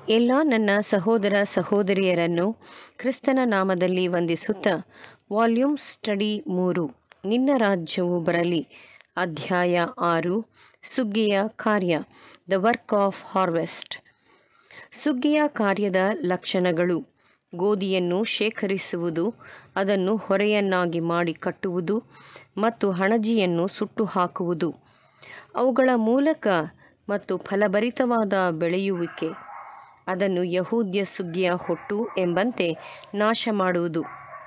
ಎಲ್ಲ ನನ್ನ ಸಹೋದರ ಸಹೋದರಿಯರನ್ನು ಕ್ರಿಸ್ತನ ನಾಮದಲ್ಲಿ ವಂದಿಸುತ್ತಾ ವಾಲ್ಯೂಮ್ ಸ್ಟಡಿ ಮೂರು ನಿನ್ನ ರಾಜ್ಯವು ಬರಲಿ ಅಧ್ಯಾಯ ಆರು ಸುಗ್ಗಿಯ ಕಾರ್ಯ ದ ವರ್ಕ್ ಆಫ್ ಹಾರ್ವೆಸ್ಟ್ ಸುಗ್ಗಿಯ ಕಾರ್ಯದ ಲಕ್ಷಣಗಳು ಗೋಧಿಯನ್ನು ಶೇಖರಿಸುವುದು ಅದನ್ನು ಹೊರೆಯನ್ನಾಗಿ ಮಾಡಿ ಕಟ್ಟುವುದು ಮತ್ತು ಹಣಜಿಯನ್ನು ಸುಟ್ಟು ಹಾಕುವುದು ಅವುಗಳ ಮೂಲಕ ಮತ್ತು ಫಲಭರಿತವಾದ ಬೆಳೆಯುವಿಕೆ ಅದನ್ನು ಯಹೂದ್ಯ ಸುಗ್ಗಿಯ ಹೊಟ್ಟು ಎಂಬಂತೆ ನಾಶ ಮಾಡುವುದು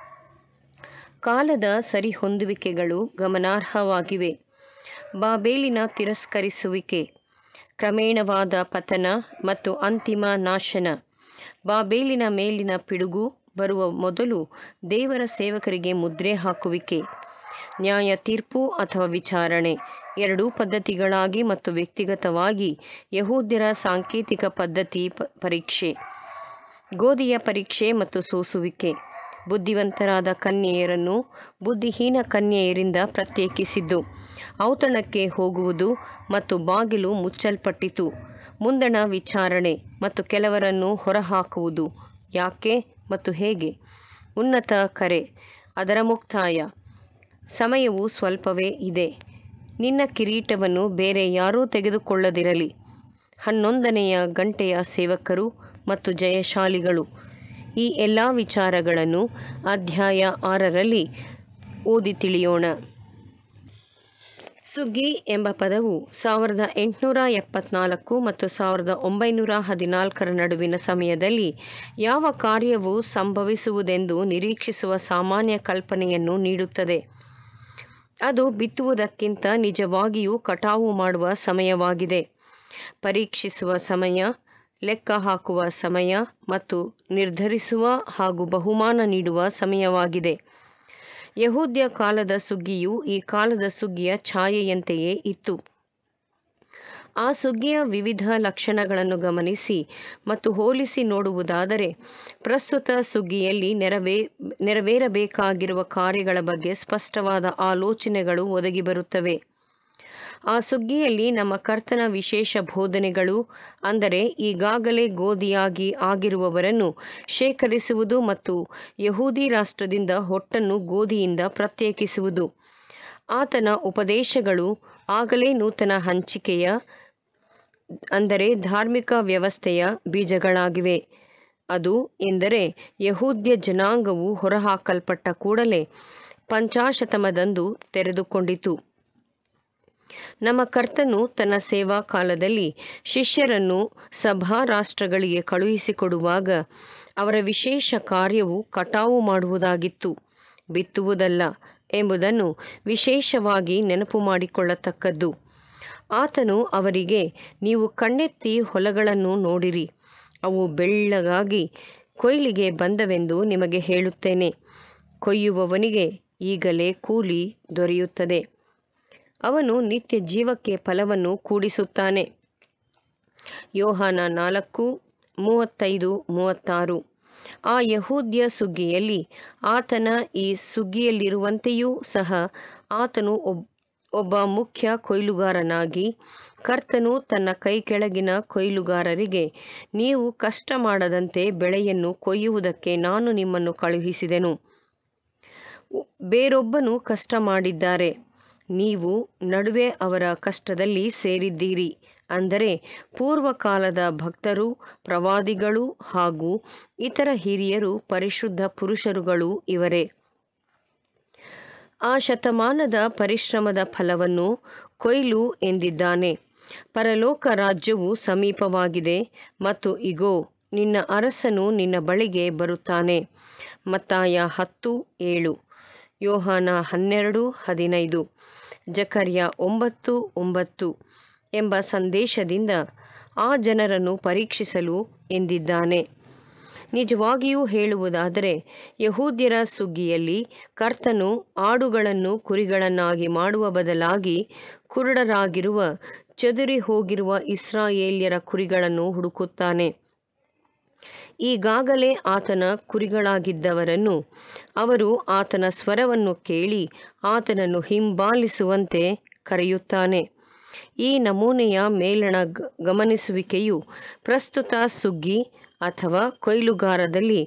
ಕಾಲದ ಸರಿಹೊಂದುವಿಕೆಗಳು ಗಮನಾರ್ಹವಾಗಿವೆ ಬಾಬೇಲಿನ ತಿರಸ್ಕರಿಸುವಿಕೆ ಕ್ರಮೇಣವಾದ ಪತನ ಮತ್ತು ಅಂತಿಮ ನಾಶನ ಬಾಬೇಲಿನ ಮೇಲಿನ ಪಿಡುಗು ಬರುವ ಮೊದಲು ದೇವರ ಸೇವಕರಿಗೆ ಮುದ್ರೆ ಹಾಕುವಿಕೆ ನ್ಯಾಯ ತೀರ್ಪು ಅಥವಾ ವಿಚಾರಣೆ ಎರಡೂ ಪದ್ಧತಿಗಳಾಗಿ ಮತ್ತು ವ್ಯಕ್ತಿಗತವಾಗಿ ಯಹೂದ್ಯರ ಸಾಂಕೇತಿಕ ಪದ್ಧತಿ ಪ ಪರೀಕ್ಷೆ ಗೋಧಿಯ ಪರೀಕ್ಷೆ ಮತ್ತು ಸೋಸುವಿಕೆ ಬುದ್ಧಿವಂತರಾದ ಕನ್ಯೆಯರನ್ನು ಬುದ್ಧಿಹೀನ ಕನ್ಯೆಯರಿಂದ ಪ್ರತ್ಯೇಕಿಸಿದ್ದು ಔತಣಕ್ಕೆ ಹೋಗುವುದು ಮತ್ತು ಬಾಗಿಲು ಮುಚ್ಚಲ್ಪಟ್ಟಿತು ಮುಂದಣ ವಿಚಾರಣೆ ಮತ್ತು ಕೆಲವರನ್ನು ಹೊರಹಾಕುವುದು ಯಾಕೆ ಮತ್ತು ಹೇಗೆ ಉನ್ನತ ಕರೆ ಅದರ ಮುಕ್ತಾಯ ಸಮಯವು ಸ್ವಲ್ಪವೇ ಇದೆ ನಿನ್ನ ಕಿರೀಟವನ್ನು ಬೇರೆ ಯಾರೂ ತೆಗೆದುಕೊಳ್ಳದಿರಲಿ ಹನ್ನೊಂದನೆಯ ಗಂಟೆಯ ಸೇವಕರು ಮತ್ತು ಜಯಶಾಲಿಗಳು ಈ ಎಲ್ಲ ವಿಚಾರಗಳನ್ನು ಅಧ್ಯಾಯ ಆರರಲ್ಲಿ ಓದಿ ತಿಳಿಯೋಣ ಸುಗ್ಗಿ ಎಂಬ ಪದವು ಸಾವಿರದ ಎಂಟುನೂರ ಎಪ್ಪತ್ನಾಲ್ಕು ಮತ್ತು ಸಾವಿರದ ಒಂಬೈನೂರ ಹದಿನಾಲ್ಕರ ನಡುವಿನ ಸಮಯದಲ್ಲಿ ಯಾವ ಕಾರ್ಯವು ಸಂಭವಿಸುವುದೆಂದು ನಿರೀಕ್ಷಿಸುವ ಸಾಮಾನ್ಯ ಕಲ್ಪನೆಯನ್ನು ನೀಡುತ್ತದೆ ಅದು ಬಿತ್ತುವುದಕ್ಕಿಂತ ನಿಜವಾಗಿಯೂ ಕಟಾವು ಮಾಡುವ ಸಮಯವಾಗಿದೆ ಪರೀಕ್ಷಿಸುವ ಸಮಯ ಲೆಕ್ಕ ಹಾಕುವ ಸಮಯ ಮತ್ತು ನಿರ್ಧರಿಸುವ ಹಾಗೂ ಬಹುಮಾನ ನೀಡುವ ಸಮಯವಾಗಿದೆ ಯಹೂದ್ಯ ಕಾಲದ ಸುಗ್ಗಿಯು ಈ ಕಾಲದ ಸುಗ್ಗಿಯ ಛಾಯೆಯಂತೆಯೇ ಇತ್ತು ಆ ಸುಗ್ಗಿಯ ವಿವಿಧ ಲಕ್ಷಣಗಳನ್ನು ಗಮನಿಸಿ ಮತ್ತು ಹೋಲಿಸಿ ನೋಡುವುದಾದರೆ ಪ್ರಸ್ತುತ ಸುಗ್ಗಿಯಲ್ಲಿ ನೆರವೇ ನೆರವೇರಬೇಕಾಗಿರುವ ಕಾರ್ಯಗಳ ಬಗ್ಗೆ ಸ್ಪಷ್ಟವಾದ ಆಲೋಚನೆಗಳು ಒದಗಿ ಬರುತ್ತವೆ ಆ ಸುಗ್ಗಿಯಲ್ಲಿ ನಮ್ಮ ಕರ್ತನ ವಿಶೇಷ ಬೋಧನೆಗಳು ಅಂದರೆ ಈಗಾಗಲೇ ಗೋಧಿಯಾಗಿ ಆಗಿರುವವರನ್ನು ಶೇಖರಿಸುವುದು ಮತ್ತು ಯಹೂದಿ ರಾಷ್ಟ್ರದಿಂದ ಹೊಟ್ಟನ್ನು ಗೋಧಿಯಿಂದ ಪ್ರತ್ಯೇಕಿಸುವುದು ಆತನ ಉಪದೇಶಗಳು ಆಗಲೇ ನೂತನ ಹಂಚಿಕೆಯ ಅಂದರೆ ಧಾರ್ಮಿಕ ವ್ಯವಸ್ಥೆಯ ಬೀಜಗಳಾಗಿವೆ ಅದು ಎಂದರೆ ಯಹೂದ್ಯ ಜನಾಂಗವು ಹೊರಹಾಕಲ್ಪಟ್ಟ ಕೂಡಲೇ ಪಂಚಾಶತಮದಂದು ತೆರೆದುಕೊಂಡಿತು ನಮ್ಮ ಕರ್ತನು ತನ್ನ ಸೇವಾ ಕಾಲದಲ್ಲಿ ಶಿಷ್ಯರನ್ನು ಸಭಾ ರಾಷ್ಟ್ರಗಳಿಗೆ ಕಳುಹಿಸಿಕೊಡುವಾಗ ಅವರ ವಿಶೇಷ ಕಾರ್ಯವು ಕಟಾವು ಮಾಡುವುದಾಗಿತ್ತು ಬಿತ್ತುವುದಲ್ಲ ಎಂಬುದನ್ನು ವಿಶೇಷವಾಗಿ ನೆನಪು ಮಾಡಿಕೊಳ್ಳತಕ್ಕದ್ದು ಆತನು ಅವರಿಗೆ ನೀವು ಕಣ್ಣೆತ್ತಿ ಹೊಲಗಳನ್ನು ನೋಡಿರಿ ಅವು ಬೆಳ್ಳಗಾಗಿ ಕೊಯ್ಲಿಗೆ ಬಂದವೆಂದು ನಿಮಗೆ ಹೇಳುತ್ತೇನೆ ಕೊಯ್ಯುವವನಿಗೆ ಈಗಲೇ ಕೂಲಿ ದೊರೆಯುತ್ತದೆ ಅವನು ನಿತ್ಯ ಜೀವಕ್ಕೆ ಫಲವನ್ನು ಕೂಡಿಸುತ್ತಾನೆ ಯೋಹಾನ ನಾಲ್ಕು ಮೂವತ್ತೈದು ಮೂವತ್ತಾರು ಆ ಯಹೂದ್ಯ ಸುಗ್ಗಿಯಲ್ಲಿ ಆತನ ಈ ಸುಗ್ಗಿಯಲ್ಲಿರುವಂತೆಯೂ ಸಹ ಆತನು ಒಬ್ ಒಬ್ಬ ಮುಖ್ಯ ಕೊಯ್ಲುಗಾರನಾಗಿ ಕರ್ತನು ತನ್ನ ಕೈ ಕೆಳಗಿನ ಕೊಯ್ಲುಗಾರರಿಗೆ ನೀವು ಕಷ್ಟ ಮಾಡದಂತೆ ಬೆಳೆಯನ್ನು ಕೊಯ್ಯುವುದಕ್ಕೆ ನಾನು ನಿಮ್ಮನ್ನು ಕಳುಹಿಸಿದೆನು ಬೇರೊಬ್ಬನು ಕಷ್ಟ ಮಾಡಿದ್ದಾರೆ ನೀವು ನಡುವೆ ಅವರ ಕಷ್ಟದಲ್ಲಿ ಸೇರಿದ್ದೀರಿ ಅಂದರೆ ಪೂರ್ವಕಾಲದ ಭಕ್ತರು ಪ್ರವಾದಿಗಳು ಹಾಗೂ ಇತರ ಹಿರಿಯರು ಪರಿಶುದ್ಧ ಪುರುಷರುಗಳು ಇವರೇ ಆ ಶತಮಾನದ ಪರಿಶ್ರಮದ ಫಲವನ್ನು ಕೊಯ್ಲು ಎಂದಿದ್ದಾನೆ ಪರಲೋಕ ರಾಜ್ಯವು ಸಮೀಪವಾಗಿದೆ ಮತ್ತು ಇಗೋ ನಿನ್ನ ಅರಸನು ನಿನ್ನ ಬಳಿಗೆ ಬರುತ್ತಾನೆ ಮತ್ತಾಯ ಹತ್ತು ಏಳು ಯೋಹಾನ ಹನ್ನೆರಡು ಹದಿನೈದು ಜಕರ್ಯ ಒಂಬತ್ತು ಒಂಬತ್ತು ಎಂಬ ಸಂದೇಶದಿಂದ ಆ ಜನರನ್ನು ಪರೀಕ್ಷಿಸಲು ಎಂದಿದ್ದಾನೆ ನಿಜವಾಗಿಯೂ ಹೇಳುವುದಾದರೆ ಯಹೂದ್ಯರ ಸುಗ್ಗಿಯಲ್ಲಿ ಕರ್ತನು ಆಡುಗಳನ್ನು ಕುರಿಗಳನ್ನಾಗಿ ಮಾಡುವ ಬದಲಾಗಿ ಕುರುಡರಾಗಿರುವ ಚದುರಿ ಹೋಗಿರುವ ಇಸ್ರಾಯೇಲ್ಯರ ಕುರಿಗಳನ್ನು ಹುಡುಕುತ್ತಾನೆ ಈಗಾಗಲೇ ಆತನ ಕುರಿಗಳಾಗಿದ್ದವರನ್ನು ಅವರು ಆತನ ಸ್ವರವನ್ನು ಕೇಳಿ ಆತನನ್ನು ಹಿಂಬಾಲಿಸುವಂತೆ ಕರೆಯುತ್ತಾನೆ ಈ ನಮೂನೆಯ ಮೇಲಣ ಗಮನಿಸುವಿಕೆಯು ಪ್ರಸ್ತುತ ಸುಗ್ಗಿ ಅಥವಾ ಕೊಯ್ಲುಗಾರದಲ್ಲಿ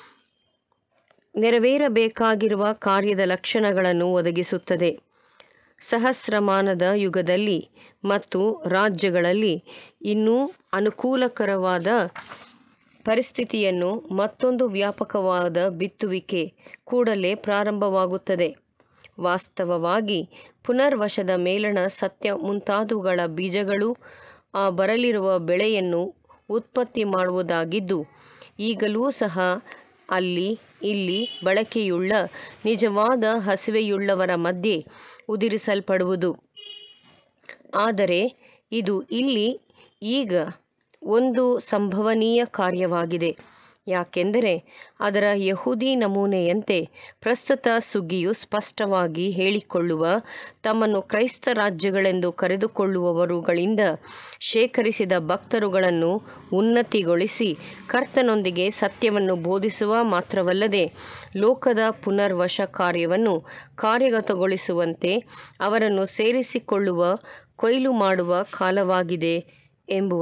ನೆರವೇರಬೇಕಾಗಿರುವ ಕಾರ್ಯದ ಲಕ್ಷಣಗಳನ್ನು ಒದಗಿಸುತ್ತದೆ ಸಹಸ್ರಮಾನದ ಯುಗದಲ್ಲಿ ಮತ್ತು ರಾಜ್ಯಗಳಲ್ಲಿ ಇನ್ನೂ ಅನುಕೂಲಕರವಾದ ಪರಿಸ್ಥಿತಿಯನ್ನು ಮತ್ತೊಂದು ವ್ಯಾಪಕವಾದ ಬಿತ್ತುವಿಕೆ ಕೂಡಲೇ ಪ್ರಾರಂಭವಾಗುತ್ತದೆ ವಾಸ್ತವವಾಗಿ ಪುನರ್ವಶದ ಮೇಲಣ ಸತ್ಯ ಮುಂತಾದವುಗಳ ಬೀಜಗಳು ಆ ಬರಲಿರುವ ಬೆಳೆಯನ್ನು ಉತ್ಪತ್ತಿ ಮಾಡುವುದಾಗಿದ್ದು ಈಗಲೂ ಸಹ ಅಲ್ಲಿ ಇಲ್ಲಿ ಬಳಕೆಯುಳ್ಳ ನಿಜವಾದ ಹಸಿವೆಯುಳ್ಳವರ ಮಧ್ಯೆ ಉದುರಿಸಲ್ಪಡುವುದು ಆದರೆ ಇದು ಇಲ್ಲಿ ಈಗ ಒಂದು ಸಂಭವನೀಯ ಕಾರ್ಯವಾಗಿದೆ ಯಾಕೆಂದರೆ ಅದರ ಯಹೂದಿ ನಮೂನೆಯಂತೆ ಪ್ರಸ್ತುತ ಸುಗ್ಗಿಯು ಸ್ಪಷ್ಟವಾಗಿ ಹೇಳಿಕೊಳ್ಳುವ ತಮ್ಮನ್ನು ಕ್ರೈಸ್ತ ರಾಜ್ಯಗಳೆಂದು ಕರೆದುಕೊಳ್ಳುವವರುಗಳಿಂದ ಶೇಖರಿಸಿದ ಭಕ್ತರುಗಳನ್ನು ಉನ್ನತಿಗೊಳಿಸಿ ಕರ್ತನೊಂದಿಗೆ ಸತ್ಯವನ್ನು ಬೋಧಿಸುವ ಮಾತ್ರವಲ್ಲದೆ ಲೋಕದ ಪುನರ್ವಶ ಕಾರ್ಯವನ್ನು ಕಾರ್ಯಗತಗೊಳಿಸುವಂತೆ ಅವರನ್ನು ಸೇರಿಸಿಕೊಳ್ಳುವ ಕೊಯ್ಲು ಮಾಡುವ ಕಾಲವಾಗಿದೆ ಎಂಬುವ